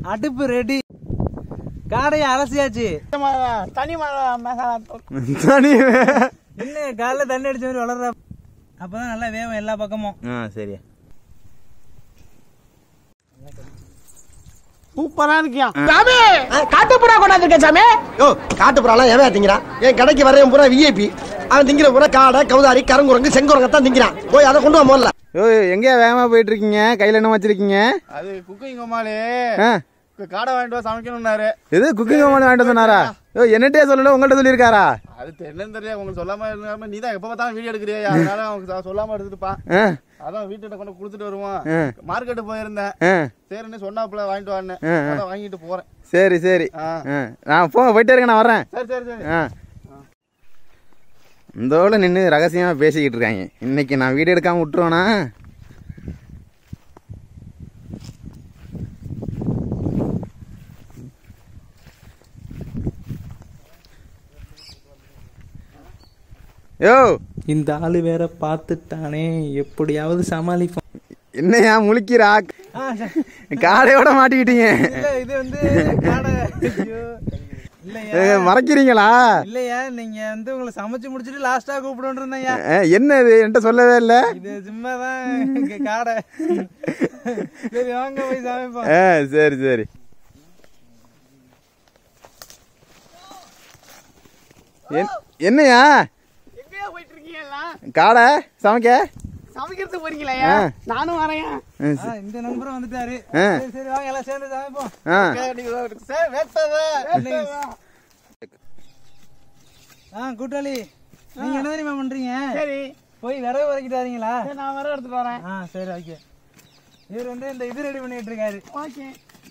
அடுப்பு ரெடி காடையை அலசியாச்சு தனி மழை மசாலா தூள் தனி இன்னும் காலைல தண்ணி அடிச்ச மாதிரி வளர்ற அப்பதான் நல்லா வேவும் எல்லா பக்கமும் ஆ சரி சூப்பரா இருக்கியா காட்டுப்புறா கொண்டாந்துருக்கேன் சாமி யோ காட்டு புறாலாம் எவன் திங்கிறான் என் கடைக்கு வரவன் பூரா விஐபி அவன் திங்கிற பூரா காடை கவுதாரி கருங்குரங்கு செங்குரங்க தான் திங்கிறான் போய் அதை கொண்டு வா முதல்ல யோ எங்கேயா வேகமா போயிட்டு இருக்கீங்க கையில என்ன வச்சிருக்கீங்க அது குக்கிங் கோமாளி ஆ காடை வாங்கிட்டு வா சமைக்கணும்னாரு இது குக்கிங் அம்மா வாங்கிட்டு சொன்னாரா யோ என்னட்டே சொல்லல உங்கள்ட்ட சொல்லியிருக்காரா அது தெரியலன்னு தெரியல உங்களுக்கு சொல்லாம இருந்தாம நீ தான் எப்ப பார்த்தாலும் வீடியோ எடுக்கிறியா அதனால அவங்க சொ- சொல்லாம எடுத்துட்டுப்பா ஆ அதான் வீட்டுல கொண்டு கொடுத்துட்டு வருவோம் ஆ. மார்க்கெட்டு போயிருந்தேன் ஆ சரின்னு சொன்னாப்புல வாங்கிட்டு வான்னு ஆ, ஆ. அதான் வாங்கிட்டு போறேன் சரி சரி ஆ. ஆ நான் போங்க போயிட்டே இருக்கேன் நான் வரேன் சரி சரி சரி ஆ இந்தோட நின்று ரகசியமா பேசிக்கிட்டு இருக்காங்க இன்னைக்கு நான் வீடியோ எடுக்காம விட்டுருவேனா யோ இந்த ஆளு வேற பார்த்துட்டானே எப்படியாவது சமாளிப்போம் என்னையா முழிக்கிறா காடையோட மாட்டிக்கிட்டீங்க இல்ல இது வந்து காடை ஐயோ. இல்லையா ஏ, மறைக்கிறீங்களா இல்லையா நீங்க வந்து உங்களை சமைச்சு முடிச்சிட்டு லாஸ்டா கூப்பிடுன்னு இருந்தேயா ஏ, என்ன இது என்கிட்ட சொல்லவே இல்லை இது சும்மா தான் காடை சரி வாங்க போய் சமைப்போம் ஆ சரி சரி என்- என்னையா எங்கேயா போயிட்டு இருக்கீங்க எல்லாம் காடை சமைக்க சமைக்கிறதுக்கு போறீங்களா ஆ. நானும் வரேன் ஆ, ஆ, சரி. இந்த நம்பரும் வந்துட்டாரு ஆ. சரி சரி வாங்க எல்லாம் சேர்ந்து சமைப்போம் ஆ சார் வேட்டதா ஆ கூட்டாளி நீங்க என்ன தெரியுமா பண்றீங்க சரி போய் விறகு வரைக்கிட்டு வரீங்களா சரி, நான் வர எடுத்துட்டு வரேன் ஆ சரி ஓகே இவர் வந்து இந்த இது ரெடி பண்ணிட்டு இருக்காரு ஓகே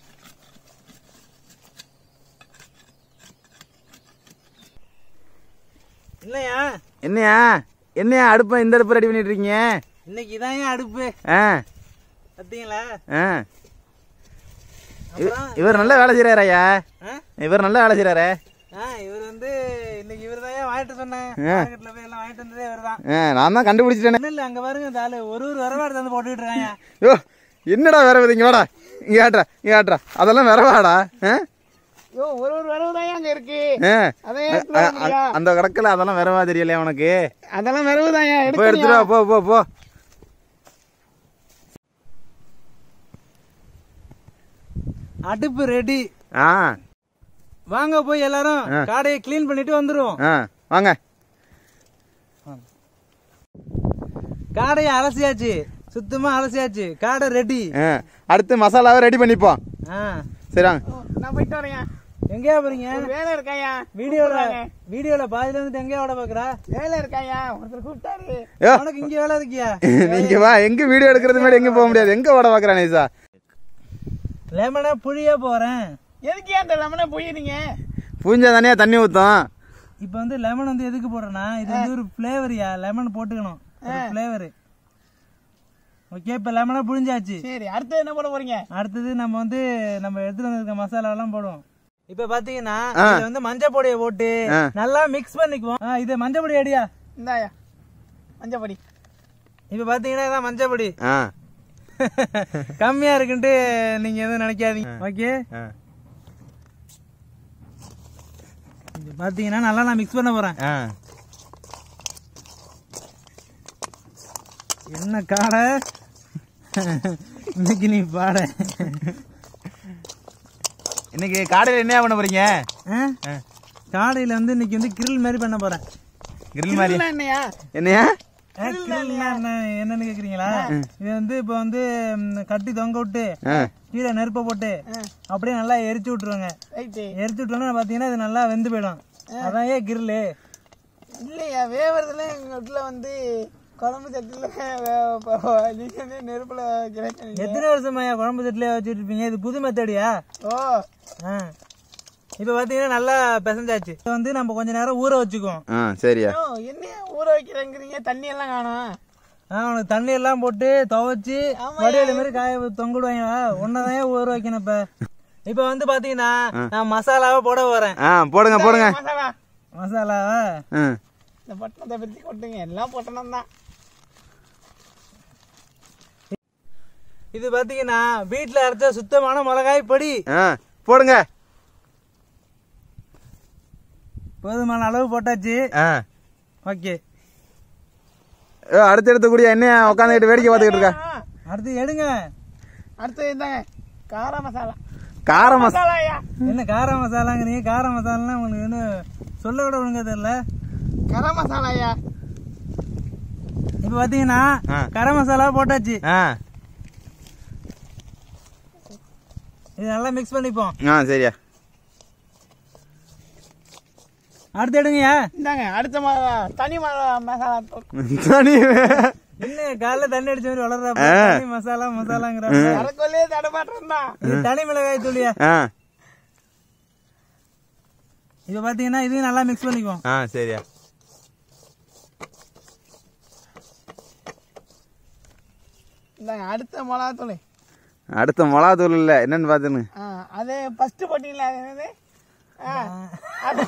இல்லையா என்னையா என்னையா அடுப்பை இந்த அடுப்பு ரெடி பண்ணிட்டு இருக்கீங்க இன்னைக்கு இதான் ஏன் அடுப்பு ஆ பார்த்தீங்களா ஆ அப்புறம் இவர் நல்ல வேலை செய்யறாரு ஐயா ஆ? இவர் நல்ல வேலை செய்யறாரு ஆ இவர் வந்து இன்னைக்கு இவர் தான் வாங்கிட்டு சொன்னேன் ஆ. மார்க்கெட்ல போய் எல்லாம் வாங்கிட்டு வந்ததே இவர் தான் ஆ நான் தான் கண்டுபிடிச்சிட்டேனே இல்ல அங்க பாருங்க இந்த ஆளு ஒரு ஒரு வரவாடு தந்து போட்டுக்கிட்டு இருக்காங்க யோ என்னடா வேற இங்க வாடா இங்க ஆட்றா இங்க ஆட்றா அதெல்லாம் வேறவாடா ஆ யோ ஒரு ஒரு வரவு தான் அங்க இருக்கு ஆ. அதை அ- எடுத்துட்டு அ- வரலையா? அந்த கடக்கல அதெல்லாம் வேறவா தெரியலையா உனக்கு அதெல்லாம் வரவு தான் போய் எடுத்துட்டு வா, போ போ போ அடுப்பு ரெடி ஆ வாங்க போய் எல்லாரும் ஆ. காடையை க்ளீன் பண்ணிட்டு வந்துருவோம் ஆ வாங்க காடையை அலசியாச்சு சுத்தமா அலசியாச்சு காடை ரெடி ஆ அடுத்து மசாலாவை ரெடி பண்ணிப்போம் ஆ சரி வாங்க நான் போயிட்டு வரேன் எங்கேயா போறீங்க வேலை இருக்காயா வீடியோல வீடியோல பாதியில வந்துட்டு எங்கேயா விட பாக்குறா வேலை இருக்காயா ஒருத்தர் கூப்பிட்டாரு யோ உனக்கு இங்க வேலை இருக்கியா நீங்க வா எங்க வீடியோ எடுக்கிறது மாதிரி எங்க போக முடியாது எங்க ஓட பாக்குறா நைசா லெமனை புழிய போறேன் எதுக்கு அந்த லெமனை போயிருங்க பூஞ்சா தானே தண்ணி ஊத்தும் இப்போ வந்து லெமன் வந்து எதுக்கு போடுறேன்னா இது வந்து ஒரு ஃப்ளேவரியா லெமன் போட்டுக்கணும் ஒரு ஃப்ளேவர் ஓகே இப்போ லெமனை புழிஞ்சாச்சு சரி அடுத்து என்ன போட போறீங்க அடுத்தது நம்ம வந்து நம்ம எடுத்துட்டு வந்திருக்க மசாலா எல்லாம் போடுவோம் இப்ப பாத்தீங்கன்னா ஆ. இதுல வந்து மஞ்சள் பொடியை போட்டு ஆ. நல்லா மிக்ஸ் பண்ணிக்குவோம் ஆ, இது மஞ்சள் பொடி அடியா இந்தாயா மஞ்சப்படி இப்ப பாத்தீங்கன்னா இதான் மஞ்சள் பொடி ஆ கம்மியா இருக்குன்ட்டு நீங்க எதுவும் நினைக்காதீங்க ஓகே ஆ. இது பாத்தீங்கன்னா நல்லா நான் மிக்ஸ் பண்ண போறேன் ஆ என்ன காடை இன்னைக்கு நீ பாட இன்னைக்கு காடையில என்ன பண்ண போறீங்க ஆ? காடையில வந்து இன்னைக்கு வந்து கிரில் மாதிரி பண்ண போறேன் கிரில் மாதிரி என்னையா என்னையா கிரில்னா என்ன என்னன்னு கேக்குறீங்களா இது வந்து இப்ப வந்து ம், கட்டி தொங்க விட்டு ஆ கீழே நெருப்பை போட்டு அப்படியே நல்லா எரிச்சு விட்டுருவாங்க ரைட்டு எரிச்சு விட்டோம்னா பாத்தீங்கன்னா இது நல்லா வெந்து போயிடும் அதான் ஏன் கிரில்லு இல்லையா வேவறதுல எங்க வீட்டுல வந்து குழம்பு சட்டில நீங்க வந்து நெருப்புல கிடைக்க எத்தனை வருஷமாயா குழம்பு சட்டிலே வச்சுட்டு இருப்பீங்க இது புது மெத்தடியா ஓ ஆ இப்போ பாத்தீங்கன்னா நல்லா பிசைஞ்சாச்சு இதை வந்து நம்ம கொஞ்ச நேரம் ஊற வச்சுக்குவோம் ஆ சரியா ஓ, என்ன ஊற வைக்கிறேங்கிறீங்க தண்ணி எல்லாம் காணும் ஆ உனக்கு தண்ணி எல்லாம் போட்டு துவைச்சு வடிவேலு மாதிரி காய தொங்கிடுவாங்க ஒன்னதான் ஊற வைக்கணும் இப்ப இப்ப வந்து பாத்தீங்கன்னா நான் மசாலாவை போட போறேன் ஆ போடுங்க போடுங்க மசாலா மசாலாவை ஆ இந்த பட்டணத்தை பத்தி கொட்டுங்க எல்லாம் பட்டணம் தான் இது பாத்தீங்கன்னா வீட்டுல அரைச்ச சுத்தமான மிளகாய் பொடி ஆ போடுங்க போதுமான அளவு போட்டாச்சு ஆ ஓகே ஏ, அடுத்து எடுத்துக்கூடிய எண்ணெய உட்காந்துக்கிட்டு வேடிக்கை பார்த்துக்கிட்டு இருக்கா அடுத்து எடுங்க அடுத்தது இந்தாங்க கார மசாலா கார மசா மசாலா ஐயா என்ன கார மசாலாங்கிறீங்க கார மசாலாலாம் உங்களுக்கு இன்னும் சொல்ல கூட ஒழுங்கா தெரியல கரம் மசாலா ஐயா இப்ப பாத்தீங்கன்னா ஆ. கரம் மசாலா போட்டாச்சு ஆ இது நல்லா மிக்ஸ் பண்ணிப்போம் ஆ சரியா அடுத்து எடுங்கய்யா இந்தாங்க அடுத்த மசாலா தனி மசாலா மசாலா தூள் தனி என்ன காலைல தண்ணி அடிச்ச மாதிரி வளர்ற ஆ. தனி மசாலா மசாலாங்கிற வரக்கொள்ளே தடமாட்டம் தான் இது தனி மிளகாய் தூளியா ஆ இப்ப பாத்தீங்கன்னா இதையும் நல்லா மிக்ஸ் பண்ணிக்குவோம் ஆ சரியா இந்தாங்க அடுத்த மிளகா தூள் அடுத்த மிளகாத்தூள் இல்ல என்னன்னு பாத்துன்னு ஆ அது ஃபர்ஸ்ட் போட்டீங்களா அது என்னது ஆ அது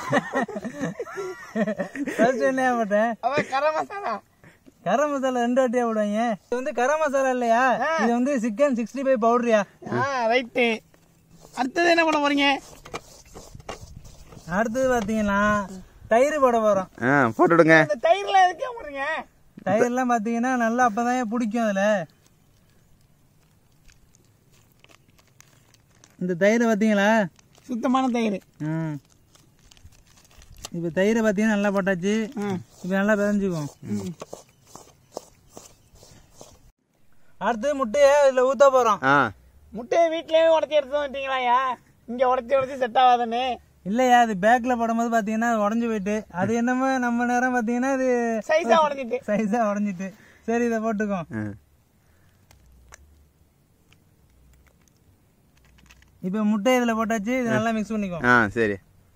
ஃபர்ஸ்ட் என்னையா போட்டேன் அவன் கரம் மசாலா கரம் மசாலா ரெண்டு வாட்டியா போடுவாங்க இது வந்து கரம் மசாலா இல்லையா இது வந்து சிக்கன் சிக்ஸ்டி ஃபைவ் பவுடரியா ஆ ரைட்டு அடுத்தது என்ன பண்ண போறீங்க அடுத்தது பாத்தீங்கன்னா தயிர் போட போறோம் ஆ போட்டு விடுங்க இந்த தயிர்ல எதுக்கே போடுறீங்க தயிர்லாம் பாத்தீங்கன்னா நல்லா அப்பதான் பிடிக்கும் அதுல இந்த தயிரை பாத்தீங்களா சுத்தமான தயிர் ம் இப்போ தயிரை பாத்தீங்கன்னா நல்லா போட்டாச்சு இப்போ நல்லா பிதஞ்சுக்குவோம் அடுத்து முட்டையை இதுல ஊத்த போறோம் ஆ முட்டையை வீட்லயே உடச்சி எடுத்து வந்துட்டீங்களாயா இங்க உடச்சி உடச்சி செட் ஆகாதுன்னு இல்லையா அது பேக்ல போடும்போது பாத்தீங்கன்னா அது உடஞ்சு போயிட்டு அது என்னமோ நம்ம நேரம் பாத்தீங்கன்னா இது சைஸா உடச்சிட்டு சைஸா உடஞ்சிட்டு சரி இதை போட்டுக்கோ ஆ. இப்போ முட்டை இதுல போட்டாச்சு இது நல்லா மிக்ஸ் பண்ணிக்கோ ஆ சரி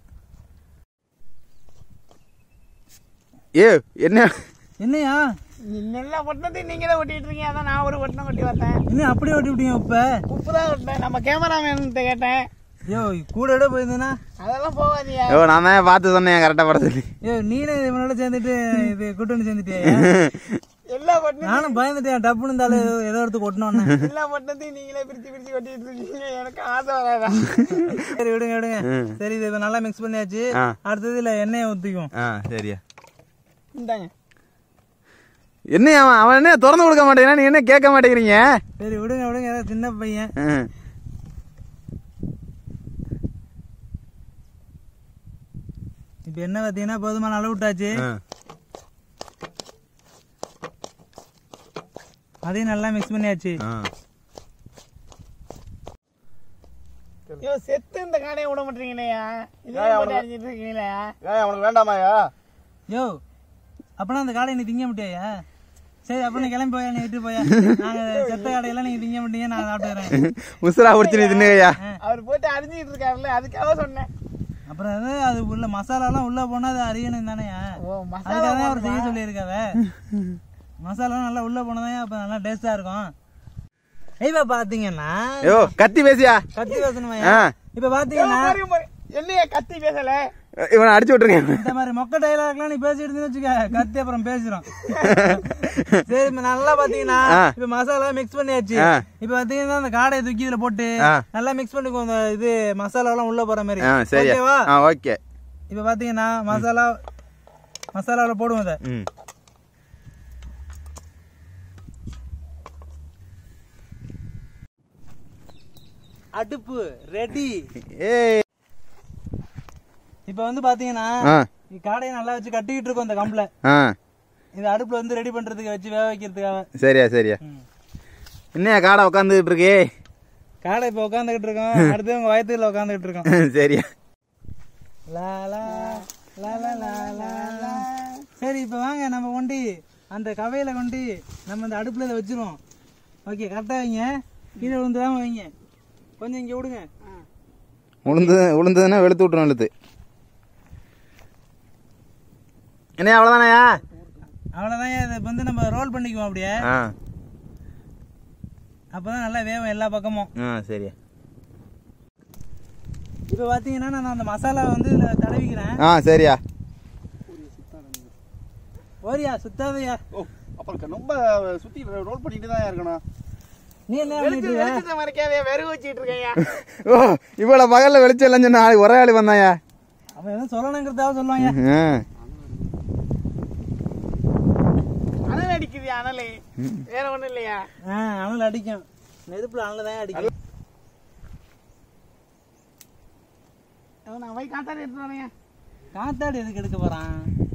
ஏ என்ன என்னையா எல்லா பொட்டத்தையும் நீங்களே ஒட்டிட்டு இருக்கீங்க அதான் நான் ஒரு பொட்டணம் கொட்டி வந்தேன் என்ன அப்படி ஓட்டி விட்டீங்க இப்ப உப்பு தான் கொட்டினேன் நம்ம கேமராமேன் கேட்டேன் ஐயோ கூட விட போயிருந்தேன்னா அதெல்லாம் போகாதியா ஓ நான் தான் பார்த்து சொன்னேன் கரெக்டாக பட சொல்லி ஐயோ நீனே இவனோட சேர்ந்துட்டு இது கூட்டணி சேர்ந்துட்டியா எல்லா பொட்டணும் நானும் பயந்துட்டேன் டப்புன்னு இருந்தாலும் ஏதோ ஏதோ எடுத்து கொட்டணும்னு எல்லா பொட்டத்தையும் நீங்களே பிரிச்சு பிரிச்சு கொட்டிட்டு இருக்கீங்க எனக்கு ஆசை வராதா சரி விடுங்க விடுங்க சரி இது இப்ப நல்லா மிக்ஸ் பண்ணியாச்சு ஆ. அடுத்தது இல்ல எண்ணெயை ஊத்திக்கும் ஆ சரியா இந்தாங்க என்ன அவன் அவன் என்ன திறந்து கொடுக்க மாட்டேங்கிறான் நீ என்ன கேட்க மாட்டேங்கிறீங்க சரி விடுங்க விடுங்க ஏதோ சின்ன பையன் ஆ. இப்ப என்ன பாத்தீங்கன்னா போதுமான அளவு விட்டாச்சு ஆ. அதையும் நல்லா மிக்ஸ் பண்ணியாச்சு ஆ. ஐயோ செத்து இந்த காடையை விட மாட்டீங்களேயா இதே போட்டு அடிச்சிட்டு இருக்கீங்களா உனக்கு வேண்டாமாயா யோ அப்பனா அந்த காடை நீ திங்க முடியாயா சரி அப்ப நீ கிளம்பி போயா நீ விட்டு போயா நாங்க செத்த காடையெல்லாம் நீங்க திங்க மாட்டீங்க நான் சாப்பிட்டுக்கிறேன் உசுரா பிடிச்சி நீ தின்னுகையா அவர் போட்டு அரிஞ்சிட்டு இருக்காருல்ல அதுக்காக சொன்னேன் அப்புறம் அது அது உள்ள மசாலாலாம் உள்ள போனா அது அறியணும் தானேயா ஓ மசாலா அதுக்காக தான் அவர் செய்ய சொல்லியிருக்காவ மசாலா நல்லா உள்ள போனதான் அப்ப நல்லா டேஸ்டா இருக்கும் இப்ப பாத்தீங்கன்னா ஐயோ கத்தி பேசியா கத்தி பேசணுமா ஆ. இப்ப பாத்தீங்கன்னா பாருங்க, பாருங்க. என்னைய கத்தி பேசல இவனை அடிச்சு விட்டுருங்க இந்த மாதிரி மொக்க டைலாக்லாம் நீ பேசிட்டு இருந்தீன்னு வச்சுக்க கத்தி அப்புறம் பேசுறோம் சரி இப்ப நல்லா பாத்தீங்கன்னா ஆ. இப்ப மசாலா மிக்ஸ் பண்ணியாச்சு ஆ. இப்ப பாத்தீங்கன்னா அந்த காடையை தூக்கி இதுல போட்டு ஆ. நல்லா மிக்ஸ் பண்ணிக்கோ இந்த இது மசாலா எல்லாம் உள்ள போற மாதிரி ஆ சரியா ஓகேவா ஆ ஓகே இப்ப பாத்தீங்கன்னா மசாலா மசாலாவில் போடுவோம் இதை ம் அடுப்பு ரெடி ஏய் இப்ப வந்து பாத்தீங்கன்னா ஆ இந்த காடையை நல்லா வச்சு கட்டிக்கிட்டு இருக்கோம் இந்த கம்பளை ஆ இது அடுப்புல வந்து ரெடி பண்றதுக்கு வச்சு வேக வைக்கிறதுக்காக சரியா சரியா என்னையா காடை உட்காந்துக்கிட்டு இருக்கே காடை இப்ப உட்காந்துக்கிட்டு இருக்கோம் அடுத்து உங்க வயத்துல உட்காந்துக்கிட்டு இருக்கோம் சரியா லா லா லா லா லா லா லா. சரி இப்ப வாங்க நம்ம கொண்டு அந்த கவையில கொண்டு நம்ம இந்த அடுப்புல இதை வச்சிருவோம் ஓகே கரெக்டா வைங்க கீழே விழுந்துடாம வைங்க கொஞ்சம் இங்க விடுங்க உளுந்து உளுந்ததுன்னா வெளுத்து விட்டுரும் வெளுத்து என்னையா அவ்வளோதானயா அவ்வளவுதான் இதை வந்து நம்ம ரோல் பண்ணிக்குவோம் அப்படியே ஆ அப்பதான் நல்லா வேகும் எல்லா பக்கமும் ஆ சரியா இப்ப பாத்தீங்கன்னா நான் அந்த மசாலா வந்து இதுல தடவிக்கிறேன் ஆ சரியா ஓரியா சுத்தாதையா அப்புறம் ரொம்ப சுத்தி ரோல் பண்ணிட்டு தான் இருக்கணும் நீ என்ன பண்ணிட்டு இருக்க? வெளிச்சத்தை மறைக்காதே வெறும் வச்சிட்டு இருக்கேன்யா ஓ இவ்வளவு பகல்ல வெளிச்சம் இல்லைன்னு சொன்ன ஆளு ஒரே ஆளு வந்தாயா அவன் எதுவும் சொல்லணுங்கிறதாக சொல்லுவாங்க ம். அனல் அடிக்குது அனலே வேற ஒண்ணும் இல்லையா ஆ அனல் அடிக்கும் நெருப்புல அனல் தான் அடிக்கும் அவன் நான் போய் காத்தாடி எடுத்து வரேன் காத்தாடி எதுக்கு எடுக்க போறான்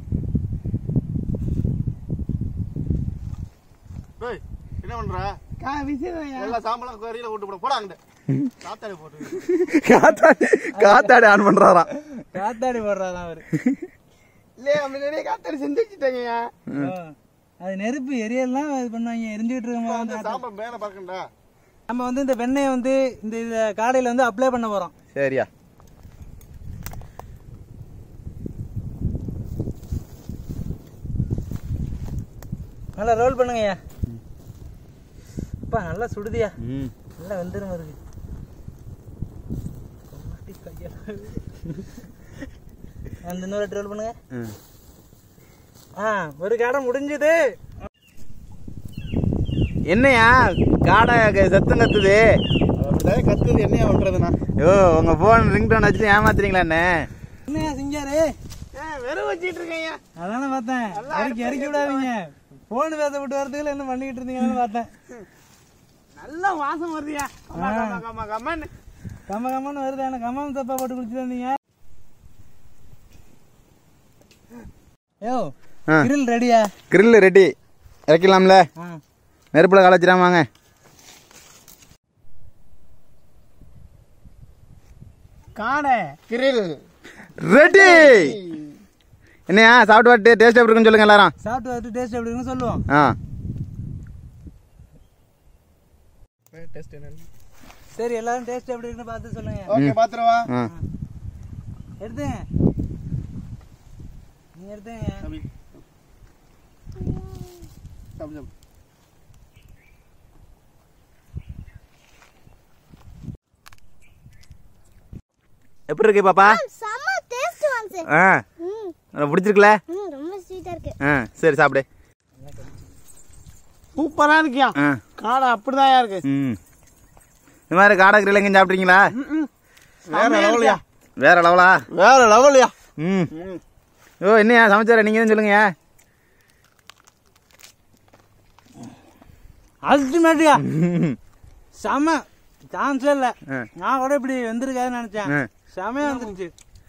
என்ன பண்ற கா விசிறையா எல்லா சாம்பலும் கறியில விட்டு போட போடா அங்கிட்ட சாத்தாடி போட்டு காத்தாடி காத்தாடி ஆன் பண்றாராம் காத்தாடி போடுறாதான் அவரு இல்லையா முன்னாடியே காத்தாடி செஞ்சு வச்சுட்டாங்கய்யா ஓ, அது நெருப்பு எரியெல்லாம் இது பண்ணுவாங்க எரிஞ்சுக்கிட்டு இருக்கும் போது வந்து சாம்பல் மேல பறக்கண்டா நம்ம வந்து இந்த வெண்ணெயை வந்து இந்த இத காடையில வந்து அப்ளை பண்ண போறோம் சரியா நல்லா ரோல் பண்ணுங்கய்யா அப்பா நல்லா சுடுதியா ம் நல்லா வெந்துரும் இருக்கு மாட்டி கையெல்லாம். அந்த இன்னொரு வாட்டி ரோல் பண்ணுங்க ம். ஆ ஒரு கடை முடிஞ்சது என்னையா காடை க- சத்தம் கத்துது அப்படியே கத்துது என்னையா பண்றதுண்ணா ஓ உங்க போன் ரிங் டோன் வச்சுட்டு ஏமாத்துறீங்களா என்ன என்னையா சிங்காரு வெறும் வச்சிட்டு இருக்கேன்யா அதானே பார்த்தேன் இறக்கி இறக்கி விடாதீங்க போன் பேச விட்டு வரதுக்குள்ள என்ன பண்ணிக்கிட்டு இருந்தீங்கன்னு பார்த்தேன் நல்ல வாசம் வருதுயா கம்மா கம்மா கம்மா கம்மான்னு கம்ம கம்மன்னு வருது எனக்கு கம்மம் தப்பா போட்டு குடிச்சிட்டு வந்தீங்க யோ ஆ. கிரில் ரெடியா கிரில் ரெடி இறக்கலாம்ல ஆ நெருப்புல களைச்சிடாம வாங்க காடை கிரில் ரெடி என்னையா சாப்பிட்டு வாட்டு டேஸ்ட் எப்படி இருக்குன்னு சொல்லுங்க எல்லாரும் சாப்பிட்டு பார்த்து டேஸ்ட் எப்படி இருக்குன்னு சொல்லுவோம் ஆ டெஸ்ட் என்ன சரி எல்லாரும் டேஸ்ட் எப்படி இருக்குன்னு பார்த்து சொல்லுங்க ஓகே பாத்துருவா ஆ எடுத்துங்க நீங்க எடுத்துங்க தம்பி தம்பி தம்பி எப்படி இருக்கு பாப்பா செம்ம டேஸ்ட் வந்து ஆ ம் உனக்கு பிடிச்சிருக்குல ம் ரொம்ப ஸ்வீட்டா இருக்கு ஆ சரி சாப்பிடு சூப்பரா இருக்கியா ஆ காடை அப்படிதான் இருக்கு ம் இந்த மாதிரி காடை கிரில் எங்கேயும் சாப்பிட்றீங்களா வேற லெவலியா வேற லெவலா வேற லெவலியா ம் ஓ என்னையா சமைச்சார நீங்க தான் சொல்லுங்க அல்டிமேட்டியா ம். செம சான்ஸே இல்ல ஆ. நான் கூட இப்படி வந்திருக்காதுன்னு நினைச்சேன் ஆ. செமையா வந்துருச்சு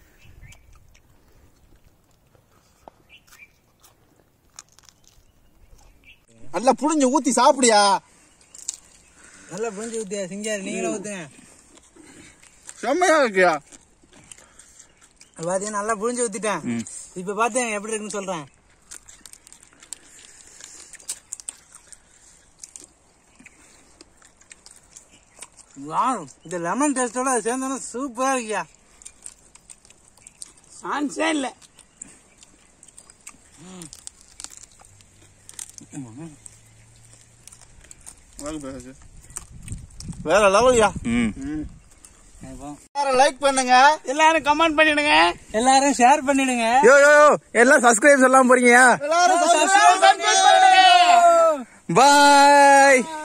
நல்லா புடிஞ்சு ஊத்தி சாப்பிடியா நல்லா புரிஞ்சு ஊத்தியா சிங்காரி நீங்களும் ஊத்துங்க செம்மையா இருக்கியா பாத்தீங்கன்னா நல்லா புரிஞ்சு ஊத்திட்டேன் ம். இப்ப பாத்துங்க எப்படி இருக்குன்னு சொல்றேன் வாவ் இந்த லெமன் டேஸ்டோட அது சேர்ந்தோன்னா சூப்பரா இருக்கியா சான்ஸே இல்ல வேற லெவலியா ம் வேற லைக் பண்ணுங்க எல்லாரும் கமெண்ட் பண்ணிடுங்க எல்லாரும் ஷேர் பண்ணிடுங்க யோ யோ யோ, எல்லாம் சப்ஸ்கிரைப் சொல்லாம போறீங்க எல்லாரும் subscribe பண்ணுங்க. பாய்